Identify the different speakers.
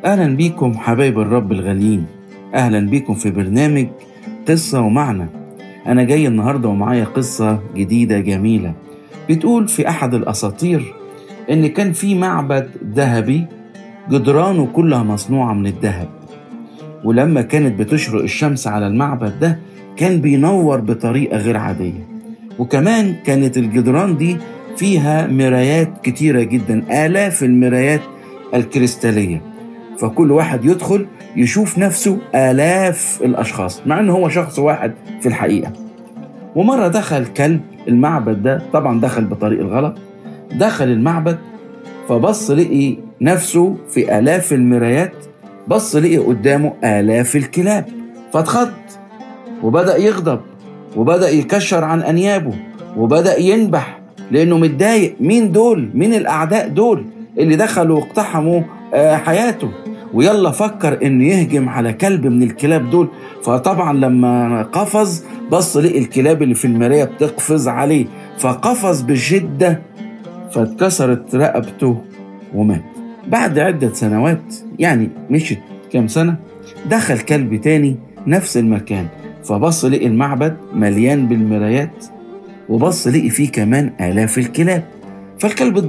Speaker 1: أهلا بيكم حبايب الرب الغاليين أهلا بيكم في برنامج قصة ومعنى أنا جاي النهاردة ومعايا قصة جديدة جميلة بتقول في أحد الأساطير إن كان في معبد ذهبي جدرانه كلها مصنوعة من الذهب ولما كانت بتشرق الشمس على المعبد ده كان بينور بطريقة غير عادية وكمان كانت الجدران دي فيها مرايات كتيرة جدا آلاف المرايات الكريستالية فكل واحد يدخل يشوف نفسه آلاف الأشخاص مع إن هو شخص واحد في الحقيقة ومرة دخل كلب المعبد ده طبعا دخل بطريق الغلط دخل المعبد فبص لقي نفسه في آلاف المرايات بص لقي قدامه آلاف الكلاب فاتخض وبدأ يغضب وبدأ يكشر عن أنيابه وبدأ ينبح لأنه متضايق مين دول مين الأعداء دول اللي دخلوا واقتحموا حياته ويلا فكر انه يهجم على كلب من الكلاب دول فطبعا لما قفز بص لقي الكلاب اللي في المرايه بتقفز عليه فقفز بشده فاتكسرت رقبته ومات بعد عدة سنوات يعني مشت كام سنة دخل كلب تاني نفس المكان فبص لقي المعبد مليان بالمرايات وبص لقي فيه كمان آلاف الكلاب فالكلب